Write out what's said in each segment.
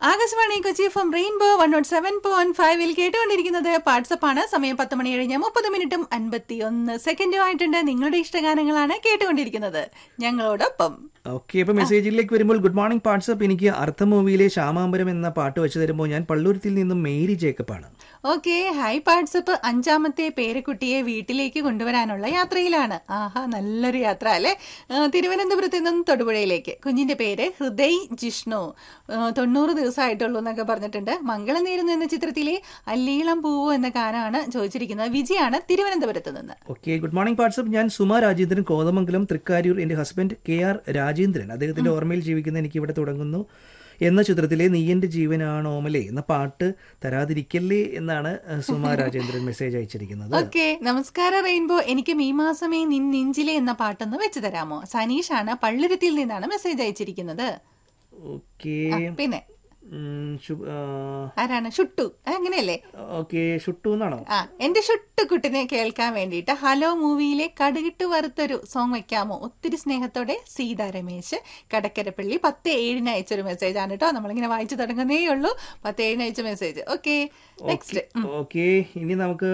Akashvani Kochi from Rainbow one nought seven point ഫൈവിൽ കേട്ടുകൊണ്ടിരിക്കുന്നത് WhatsApp ആണ് സമയം പത്ത് മണി കഴിഞ്ഞ് മുപ്പത് മിനിറ്റും അൻപത്തി ഒന്ന് സെക്കൻഡും ആയിട്ടുണ്ട് നിങ്ങളുടെ ഇഷ്ടഗാനങ്ങളാണ് കേട്ടുകൊണ്ടിരിക്കുന്നത് ഞങ്ങളോടൊപ്പം ഓക്കെ ഇപ്പൊ മെസ്സേജിലേക്ക് വരുമ്പോൾ ഗുഡ് മോർണിംഗ് വാട്സപ്പ് എനിക്ക് അർത്ഥ മൂവിയിലെ ശ്യാമാംബരം എന്ന പാട്ട് വെച്ച് തരുമ്പോൾ ഞാൻ പള്ളൂരത്തിൽ നിന്നും മേരി ജേക്കബാണ് ഓക്കെ ഹൈ വാട്സപ്പ് അഞ്ചാമത്തെ പേരക്കുട്ടിയെ വീട്ടിലേക്ക് കൊണ്ടുവരാനുള്ള യാത്രയിലാണ് ആഹാ നല്ലൊരു യാത്ര അല്ലേ ആ, തിരുവനന്തപുരത്ത് നിന്നും തൊടുപുഴയിലേക്ക് കുഞ്ഞിന്റെ പേര് ഹൃദയ് ജിഷ്ണു ആ, തൊണ്ണൂറ് ദിവസമായിട്ടുള്ളൂ എന്നൊക്കെ പറഞ്ഞിട്ടുണ്ട് മംഗളം നേരുന്നു എന്ന ചിത്രത്തിലെ അല്ലീളം പൂവ് എന്ന ഗാനമാണ് ചോദിച്ചിരിക്കുന്നത് വിജയാണ് തിരുവനന്തപുരത്ത് നിന്ന് ഓക്കെ ഗുഡ് മോർണിംഗ് വാട്സപ്പ് ഞാൻ സുമ രാജേന്ദ്രൻ കോതമംഗലം തൃക്കാരൂർ എൻ്റെ ഹസ്ബൻഡ് കെ ആർ രാജേന്ദ്രൻ അദ്ദേഹത്തിന്റെ ഓർമ്മയിൽ ജീവിക്കുന്ന എനിക്ക് ഇവിടെ തുടങ്ങുന്നു എന്ന ചിത്രത്തിലെ നീ എൻ്റെ ജീവനാണോമലേ എന്ന പാട്ട് തരാതിരിക്കല്ലേ എന്നാണ് അഹ്, സുമ രാജേന്ദ്രൻ മെസ്സേജ് അയച്ചിരിക്കുന്നത് ഓക്കെ നമസ്കാരം റെയിൻബോ എനിക്ക് ഈ മാസമേ നിൻ നെഞ്ചിലെ എന്ന പാട്ടൊന്ന് വെച്ച് തരാമോ സനീഷാണ് പള്ളുരുത്തിയിൽ നിന്നാണ് മെസ്സേജ് അയച്ചിരിക്കുന്നത് ഓക്കെ പിന്നെ ഉം, ശു- ആ, ആരാണ് ഷുട്ടു അങ്ങനെയല്ലേ ഓക്കെ ഷുട്ടു എന്നാണോ ആ എന്റെ ഷുട്ടുകുട്ടിനെ കേൾക്കാൻ വേണ്ടിയിട്ട് ഹലോ മൂവിയിലെ കടുകിട്ട് വറുത്തൊരു സോങ് വെക്കാമോ ഒത്തിരി സ്നേഹത്തോടെ സീതാ രമേശ് കടക്കരപ്പള്ളി പത്ത് ഏഴിന് അയച്ചൊരു മെസ്സേജ് ആണ് കേട്ടോ നമ്മളിങ്ങനെ വായിച്ചു തുടങ്ങുന്നേ ഉള്ളൂ പത്ത് ഏഴിന് അയച്ച മെസ്സേജ് ഓക്കെ നെക്സ്റ്റ് ഓക്കെ ഇനി നമുക്ക്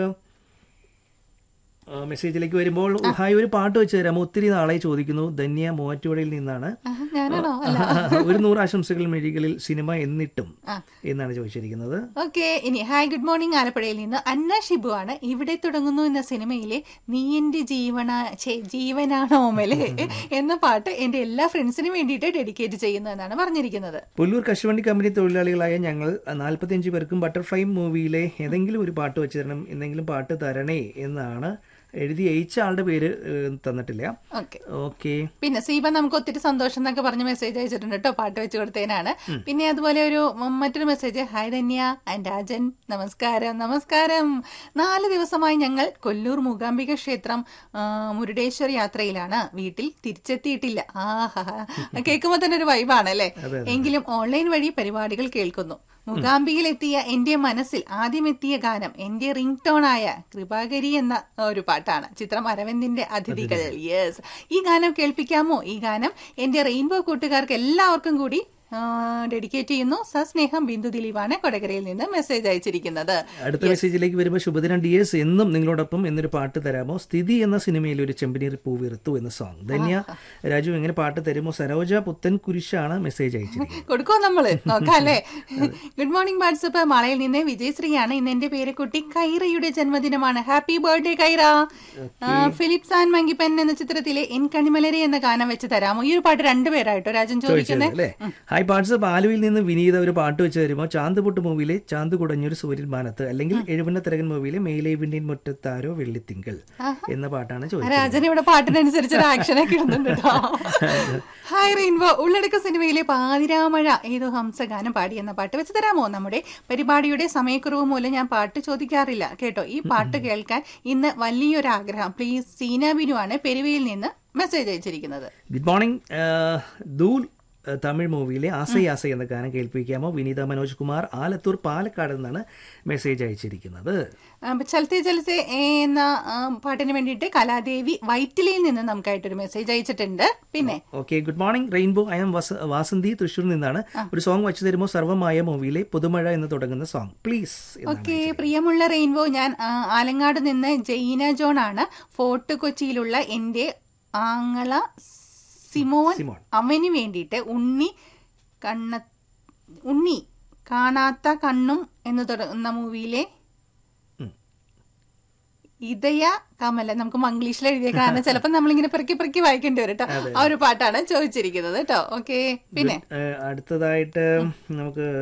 ആ, മെസ്സേജിലേക്ക് വരുമ്പോൾ ഹായ് ഒരു പാട്ട് വെച്ച് തരാമോ ഒത്തിരി നാളെ ചോദിക്കുന്നു ധന്യ മൂവാറ്റുപുഴയിൽ നിന്നാണ് ഞാനാണോ ഒരു നൂറ് ആശംസകൾ മെഴികളിൽ സിനിമ എന്നിട്ടും ആ. എന്നാണ് ചോദിച്ചിരിക്കുന്നത് ഓക്കെ ഇനി ഹായ് ഗുഡ് മോർണിംഗ് ആലപ്പുഴയിൽ നിന്ന് അന്ന ഷിബു ആണ് ഇവിടെ തുടങ്ങുന്നു എന്ന സിനിമയിലെ നീ എന്റെ ജീവന ഛെ, ജീവനാണോമലെ എന്ന പാട്ട് എന്റെ എല്ലാ ഫ്രണ്ട്സിനും വേണ്ടിയിട്ട് ഡെഡിക്കേറ്റ് ചെയ്യുന്നു എന്നാണ് പറഞ്ഞിരിക്കുന്നത് പുല്ലൂർ കശുവണ്ടി കമ്പനി തൊഴിലാളികളായ ഞങ്ങൾ നാൽപ്പത്തിയഞ്ച് പേർക്കും ബട്ടർഫ്ലൈ മൂവിയിലെ ഏതെങ്കിലും ഒരു പാട്ട് വെച്ച് തരണം എന്തെങ്കിലും പാട്ട് തരണേ എന്നാണ് എഴുതി അയച്ച ആളുടെ പേര് ഏഹ്, തന്നിട്ടില്ല ഓക്കെ ഓക്കെ പിന്നെ സീബ നമുക്ക് ഒത്തിരി സന്തോഷം എന്നൊക്കെ പറഞ്ഞ് മെസ്സേജ് അയച്ചിട്ടുണ്ട് കേട്ടോ പാട്ട് വെച്ച് കൊടുത്തതിനാണ് പിന്നെ അതുപോലെ ഒരു ഉം, മറ്റൊരു message hi Dhanya and Rajan നമസ്കാരം നമസ്കാരം നാല് ദിവസമായി ഞങ്ങൾ കൊല്ലൂർ മൂകാംബിക ക്ഷേത്രം ആ, മുരുടേശ്വർ യാത്രയിലാണ് വീട്ടിൽ തിരിച്ചെത്തിയിട്ടില്ല ആഹാ കേൾക്കുമ്പോൾ തന്നെ ഒരു വൈബാണ് അല്ലേ എങ്കിലും ഓൺലൈൻ വഴി പരിപാടികൾ കേൾക്കുന്നു മൂകാംബികയിൽ എത്തിയ എന്റെ മനസ്സിൽ ആദ്യം എത്തിയ ഗാനം എന്റെ റിംഗ് ടോണായ കൃപാകരി എന്ന ഒരു പാട്ടാണ് ചിത്രം അരവിന്ദിന്റെ അതിഥികൾ യെസ് ഈ ഗാനം കേൾപ്പിക്കാമോ ഈ ഗാനം എന്റെ റെയിൻബോ കൂട്ടുകാർക്ക് എല്ലാവർക്കും കൂടി ഡെഡിക്കേറ്റ് ചെയ്യുന്നു സസ്നേഹം ബിന്ദു ദിലീപാണ് കൊടകരയിൽ നിന്ന് മെസ്സേജ് അയച്ചിരിക്കുന്നത് അടുത്ത മെസ്സേജിലേക്ക് വരുമ്പോൾ ശുഭദിനം ഡി എസ് എന്നും നിങ്ങളോടൊപ്പം എന്നൊരു പാട്ട് തരാമോ സ്ഥിതി എന്ന സിനിമയിൽ ഒരു ചെമ്പനീർ പൂ വിറുത്തു എന്ന സോങ് ധന്യ രാജു എങ്ങനെ പാട്ട് തരുമോ സരോജ പുത്തൻ കുരിശാണ് മെസ്സേജ് അയച്ചിരിക്കുന്നത് കൊടുക്കോ നമ്മള് നോക്കാം അല്ലേ ഗുഡ് മോർണിംഗ് വാട്സപ്പ് മാളയിൽ നിന്ന് വിജയശ്രീയാണ് ഇന്ന് എന്റെ പേരക്കുട്ടി കൈറയുടെ ജന്മദിനമാണ് ഹാപ്പി ബർത്ത്ഡേ കൈറ ആ, ഫിലിപ്സ് ആൻഡ് മങ്കിപ്പൻ എന്ന ചിത്രത്തിലെ എൻ കണിമലരെ എന്ന ഗാനം വെച്ച് തരാമോ ഈ ഒരു പാട്ട് രണ്ടുപേരായിട്ടോ രാജൻ ചോദിക്കുന്നത് അല്ലേ ഹായ് പാട്സ് ആലുവിൽ നിന്ന് വിനീത ഒരു പാട്ട് വെച്ച് തരുമോ ചാന്തുപൊട്ട് മൂവിയിലെ ചാന്ത് കുടഞ്ഞൊരു സൂര്യൻ മാനത്ത് അല്ലെങ്കിൽ എഴുപണ്ണ തിരകൻ മൂവിയിലെ മേലെ വിണ്ടിൻ മുറ്റത്താരോ വെള്ളിത്തിങ്കൾ എന്ന പാട്ടാണ് ചോദിച്ചത് രാജൻ ഇവിടെ പാട്ടിനനുസരിച്ച് ഒരു ആക്ഷൻ ഒക്കെ ഇടുന്നുണ്ട് കേട്ടോ ഹായ് റെയിൻബോ ഉള്ളടക്ക സിനിമയിലെ പാതിരാമഴ ഏതോ ഹംസഗാനം പാടി എന്ന പാട്ട് വെച്ച് തരാമോ നമ്മുടെ പരിപാടിയുടെ സമയക്കുറവ് മൂലം ഞാൻ പാട്ട് ചോദിക്കാറില്ല കേട്ടോ ഈ പാട്ട് കേൾക്കാൻ ഇന്ന് വലിയൊരു ആഗ്രഹം പ്ലീസ് സീന ബിനു ആണ് പെരുവയിൽ നിന്ന് മെസ്സേജ് അയച്ചിരിക്കുന്നത് ഗുഡ് മോർണിംഗ് ദൂൽ ഏഹ്, തമിഴ് മൂവിയിലെ ആസൈ ആസൈ എന്ന ഗാനം കേൾപ്പിക്കാമോ വിനീത മനോജ് കുമാർ ആലത്തൂർ പാലക്കാട് നിന്നാണ് മെസ്സേജ് അയച്ചിരിക്കുന്നത് ആ, ചലത്തെ ചലത്തെ എന്ന ആ, പാട്ടിന് വേണ്ടിയിട്ട് കലാദേവി വൈറ്റിലയിൽ നിന്ന് നമുക്കായിട്ടൊരു മെസ്സേജ് അയച്ചിട്ടുണ്ട് പിന്നെ okay good morning rainbow I am Vasanthi Thrissur നിന്നാണ് ഒരു സോങ് വെച്ച് തരുമോ സർവമായ മൂവിയിലെ പുതുമഴ എന്ന് തുടങ്ങുന്ന സോങ് പ്ലീസ് ഓക്കെ പ്രിയമുള്ള റെയിൻബോ ഞാൻ ആ, ആലങ്ങാട് നിന്ന് ജെയ്ന ജോൺ ആണ് ഫോർട്ട് കൊച്ചിയിലുള്ള എന്റെ ആങ്ങള സിമോൻ സിമോൻ. അവന് വേണ്ടിയിട്ട് ഉണ്ണി കണ്ണ ഉണ്ണി കാണാത്ത കണ്ണും എന്ന് തുടങ്ങുന്ന മൂവിയിലെ ഇതയ കമല നമുക്ക് മംഗ്ലീഷിൽ എഴുതിയ കാരണം ചിലപ്പോൾ നമ്മളിങ്ങനെ പെറുക്കി പെറുക്കി വായിക്കേണ്ടി വരും കേട്ടോ ആ ഒരു പാട്ടാണ് ചോദിച്ചിരിക്കുന്നത് കേട്ടോ ഓക്കെ പിന്നെ ഏഹ്, അടുത്തതായിട്ട് നമുക്ക്